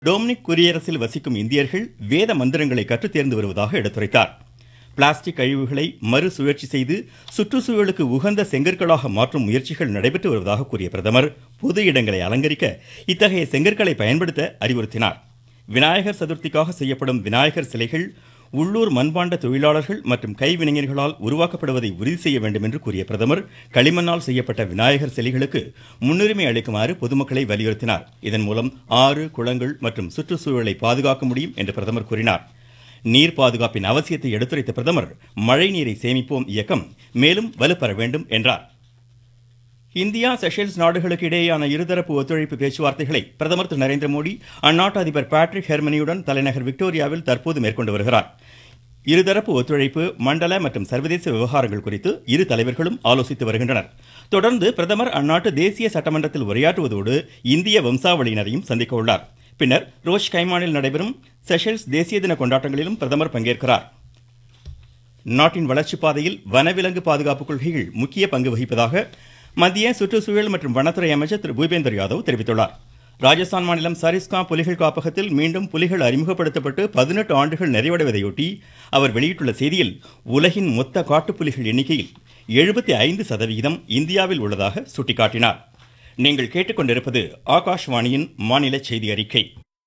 Dominic குடியரசில் வசிக்கும் இந்தியர்கள் வேத மந்திரங்களை கற்றுத் தேர்ந்து வருவதாக எடுத்துரைத்தார் பிளாஸ்டிக் கழிவுகளை மறுசுழற்சி செய்து சுற்றுச்சூழலுக்கு உகந்த செங்கற்களாக மாற்றும் முயற்சிகள் நடைபெற்று வருவதாக கூறிய பிரதமர் பொது இடங்களை அலங்கரிக்க இத்தகைய செங்கற்களை பயன்படுத்த அறிவுறுத்தினார் விநாயகர் சதுர்த்திக்காக செய்யப்படும் விநாயகர் சிலைகள் உள்ளூர் மண்பாண்ட தொழிலாளர்கள் மற்றும் கைவினைஞர்களால் உருவாக்கப்படுவதை உறுதி செய்ய வேண்டும் என்று கூறிய பிரதமர் களிமண்ணால் செய்யப்பட்ட விநாயகர் சிலைகளுக்கு முன்னுரிமை அளிக்குமாறு பொதுமக்களை வலியுறுத்தினார் இதன் மூலம் ஆறு குளங்கள் மற்றும் சுற்றுச்சூழலை பாதுகாக்க முடியும் என்று பிரதமர் கூறினார் நீர் பாதுகாப்பின் அவசியத்தை எடுத்துரைத்த பிரதமர் மழை நீரை சேமிப்போம் இயக்கம் மேலும் வலுப்பெற வேண்டும் என்றார் இந்தியா செஷல்ஸ் நாடுகளுக்கு இடையேயான இருதரப்பு ஒத்துழைப்பு பேச்சுவார்த்தைகளை பிரதமர் திரு நரேந்திர மோடி அந்நாட்டு அதிபர் பேட்ரிக் ஹெர்மனியுடன் தலைநகர் விக்டோரியாவில் தற்போது மேற்கொண்டு வருகிறார் இருதரப்பு ஒத்துழைப்பு மண்டல மற்றும் சர்வதேச விவகாரங்கள் குறித்து இரு தலைவர்களும் ஆலோசித்து வருகின்றனர் தொடர்ந்து பிரதமர் அந்நாட்டு தேசிய சட்டமன்றத்தில் உரையாற்றுவதோடு இந்திய வம்சாவளியினரையும் சந்திக்க உள்ளார் பின்னர் ரோஷ் கைமானில் நடைபெறும் செஷல்ஸ் தேசிய தின கொண்டாட்டங்களிலும் பிரதமர் பங்கேற்கிறார் நாட்டின் வளர்ச்சிப் பாதையில் வனவிலங்கு பாதுகாப்பு கொள்கைகள் முக்கிய பங்கு வகிப்பதாக மத்திய சுற்றுச்சூழல் மற்றும் வனத்துறை அமைச்சர் திரு பூபேந்தர் யாதவ் தெரிவித்துள்ளார் ராஜஸ்தான் மாநிலம் சரிஸ்கா புலிகள் காப்பகத்தில் மீண்டும் புலிகள் அறிமுகப்படுத்தப்பட்டு பதினெட்டு ஆண்டுகள் நிறைவடைவதையொட்டி அவர் வெளியிட்டுள்ள செய்தியில் உலகின் மொத்த காட்டுப்புலிகள் எண்ணிக்கையில் எழுபத்தி ஐந்து சதவிகிதம் இந்தியாவில் உள்ளதாக சுட்டிக்காட்டினார் நீங்கள் கேட்டுக்கொண்டிருப்பது ஆகாஷ்வாணியின் மாநில செய்தி அறிக்கை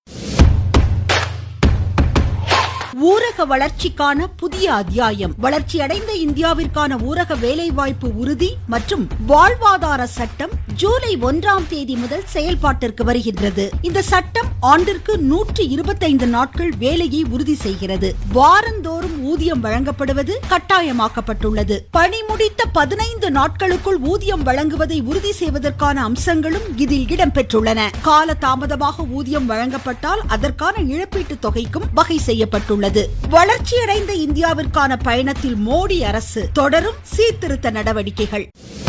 ஊரக வளர்ச்சிக்கான புதிய அத்தியாயம் வளர்ச்சியடைந்த இந்தியாவிற்கான ஊரக வேலைவாய்ப்பு உறுதி மற்றும் வாழ்வாதார சட்டம் ஜூலை ஒன்றாம் தேதி முதல் செயல்பாட்டிற்கு வருகின்றது இந்த சட்டம் ஆண்டிற்கு நூற்றி இருபத்தைந்து நாட்கள் வேலையை உறுதி செய்கிறது வாரந்தோறும் ஊதியம் வழங்கப்படுவது கட்டாயமாக்கப்பட்டுள்ளது பணி முடித்த பதினைந்து நாட்களுக்குள் ஊதியம் வழங்குவதை உறுதி செய்வதற்கான அம்சங்களும் இதில் இடம்பெற்றுள்ளன கால தாமதமாக ஊதியம் வழங்கப்பட்டால் அதற்கான இழப்பீட்டுத் தொகைக்கும் வகை செய்யப்பட்டுள்ளது உள்ளது வளர்ச்சியடைந்த இந்தியாவிற்கான பயணத்தில் மோடி அரசு தொடரும் சீர்திருத்த நடவடிக்கைகள்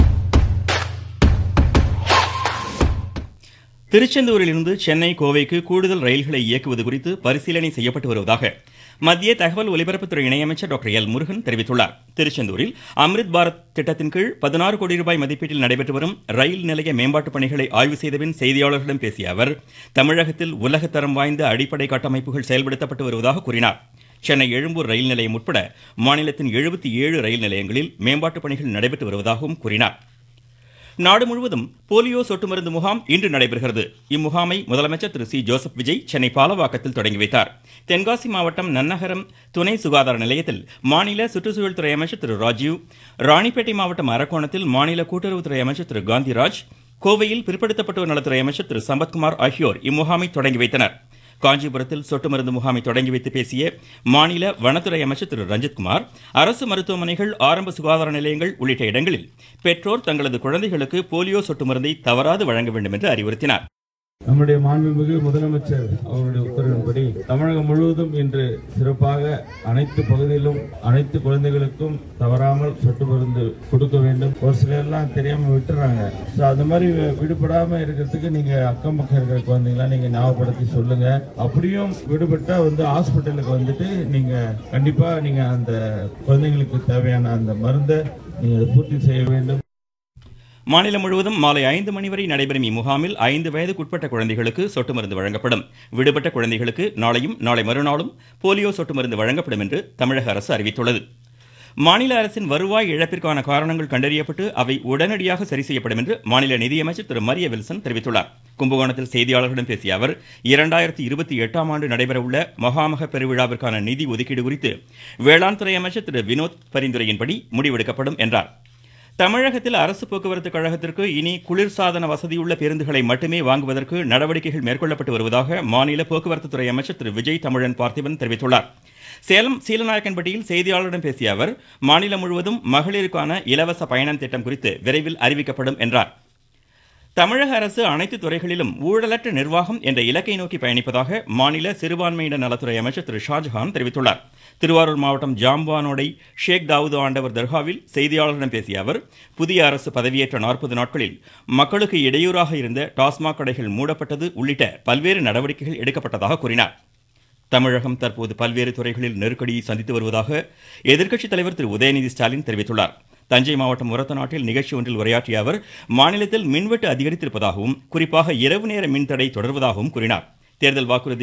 திருச்செந்தூரிலிருந்து சென்னை கோவைக்கு கூடுதல் ரயில்களை இயக்குவது குறித்து பரிசீலனை செய்யப்பட்டு வருவதாக மத்திய தகவல் ஒலிபரப்புத்துறை இணையமைச்சர் டாக்டர் எல் முருகன் தெரிவித்துள்ளார் திருச்செந்தூரில் அம்ரித் பாரத் திட்டத்தின் கீழ் பதினாறு கோடி ரூபாய் மதிப்பீட்டில் நடைபெற்று வரும் ரயில் நிலைய மேம்பாட்டு பணிகளை ஆய்வு செய்தபின் செய்தியாளர்களிடம் பேசிய அவர் தமிழகத்தில் உலகத்தரம் வாய்ந்த அடிப்படை கட்டமைப்புகள் செயல்படுத்தப்பட்டு வருவதாக கூறினார் சென்னை எழும்பூர் ரயில் நிலையம் உட்பட மாநிலத்தின் எழுபத்தி ஏழு ரயில் நிலையங்களில் மேம்பாட்டு பணிகள் நடைபெற்று வருவதாகவும் கூறினார் நாடு முழுவதும் போலியோ சொட்டு மருந்து முகாம் இன்று நடைபெறுகிறது இம்முகாமை முதலமைச்சர் திரு சி ஜோசப் விஜய் சென்னை பாலவாக்கத்தில் தொடங்கி வைத்தார் தென்காசி மாவட்டம் நன்னகரம் துணை சுகாதார நிலையத்தில் மாநில சுற்றுச்சூழல் துறை அமைச்சர் திரு ராஜீவ் ராணிப்பேட்டை மாவட்டம் அரக்கோணத்தில் மாநில கூட்டுறவுத்துறை அமைச்சர் திரு காந்திராஜ் கோவையில் பிற்படுத்தப்பட்டோர் நலத்துறை அமைச்சர் திரு சம்பத்குமார் ஆகியோர் இம்முகாமை தொடங்கி வைத்தனர் காஞ்சிபுரத்தில் சொட்டு மருந்து முகாமை தொடங்கி வைத்து பேசிய மாநில வனத்துறை அமைச்சர் திரு ரஞ்சித்குமார் அரசு மருத்துவமனைகள் ஆரம்ப சுகாதார நிலையங்கள் உள்ளிட்ட இடங்களில் பெற்றோர் தங்களது குழந்தைகளுக்கு போலியோ சொட்டு மருந்தை தவறாது வழங்க வேண்டும் என்று அறிவுறுத்தினார் நம்முடைய மாண்புமிகு முதலமைச்சர் அவருடைய உத்தரவின்படி தமிழகம் முழுவதும் இன்று சிறப்பாக அனைத்து பகுதியிலும் அனைத்து குழந்தைகளுக்கும் தவறாமல் சொட்டு மருந்து கொடுக்க வேண்டும் ஒரு சிலர் எல்லாம் தெரியாம விட்டுறாங்க ஸோ அந்த மாதிரி விடுபடாம இருக்கிறதுக்கு நீங்க அக்கம் பக்கம் இருக்கிற குழந்தைங்களாம் நீங்க ஞாபகப்படுத்தி சொல்லுங்க அப்படியும் விடுபட்டா வந்து ஹாஸ்பிட்டலுக்கு வந்துட்டு நீங்க கண்டிப்பா நீங்க அந்த குழந்தைங்களுக்கு தேவையான அந்த மருந்தை நீங்க பூர்த்தி செய்ய வேண்டும் மாநிலம் முழுவதும் மாலை ஐந்து மணி வரை நடைபெறும் இம்முகாமில் ஐந்து வயதுக்குட்பட்ட குழந்தைகளுக்கு சொட்டு மருந்து வழங்கப்படும் விடுபட்ட குழந்தைகளுக்கு நாளையும் நாளை மறுநாளும் போலியோ சொட்டு மருந்து வழங்கப்படும் என்று தமிழக அரசு அறிவித்துள்ளது மாநில அரசின் வருவாய் இழப்பிற்கான காரணங்கள் கண்டறியப்பட்டு அவை உடனடியாக சரி செய்யப்படும் என்று மாநில நிதியமைச்சர் திரு மரிய வில்சன் தெரிவித்துள்ளார் கும்பகோணத்தில் செய்தியாளர்களிடம் பேசிய அவர் இரண்டாயிரத்தி இருபத்தி எட்டாம் ஆண்டு நடைபெறவுள்ள மகாமக பெருவிழாவிற்கான நிதி ஒதுக்கீடு குறித்து வேளாண் துறை அமைச்சர் திரு வினோத் பரிந்துரையின்படி முடிவெடுக்கப்படும் என்றார் தமிழகத்தில் அரசு போக்குவரத்து கழகத்திற்கு இனி குளிர்சாதன வசதியுள்ள பேருந்துகளை மட்டுமே வாங்குவதற்கு நடவடிக்கைகள் மேற்கொள்ளப்பட்டு வருவதாக மாநில போக்குவரத்து துறை அமைச்சர் திரு விஜய் தமிழன் பார்த்திபன் தெரிவித்துள்ளார் சேலம் சீலநாயக்கன்பட்டியில் செய்தியாளர்களிடம் பேசிய அவர் மாநிலம் முழுவதும் மகளிருக்கான இலவச பயணம் திட்டம் குறித்து விரைவில் அறிவிக்கப்படும் என்றார் தமிழக அரசு அனைத்து துறைகளிலும் ஊழலற்ற நிர்வாகம் என்ற இலக்கை நோக்கி பயணிப்பதாக மாநில சிறுபான்மையினர் நலத்துறை அமைச்சர் திரு ஷாஜஹான் தெரிவித்துள்ளார் திருவாரூர் மாவட்டம் ஜாம்பானோடை ஷேக் தாவூது ஆண்டவர் தர்காவில் செய்தியாளர்களிடம் பேசிய அவர் புதிய அரசு பதவியேற்ற நாற்பது நாட்களில் மக்களுக்கு இடையூறாக இருந்த டாஸ்மாக் கடைகள் மூடப்பட்டது உள்ளிட்ட பல்வேறு நடவடிக்கைகள் எடுக்கப்பட்டதாக கூறினார் தமிழகம் தற்போது பல்வேறு துறைகளில் நெருக்கடியை சந்தித்து வருவதாக எதிர்க்கட்சித் தலைவர் திரு உதயநிதி ஸ்டாலின் தெரிவித்துள்ளார் தஞ்சை மாவட்டம் உரத்தநாட்டில் நிகழ்ச்சி ஒன்றில் உரையாற்றிய அவர் மாநிலத்தில் மின்வெட்டு அதிகரித்திருப்பதாகவும் குறிப்பாக இரவு நேர மின்தடை தொடர்வதாகவும் கூறினார் தேர்தல் வாக்குறுதி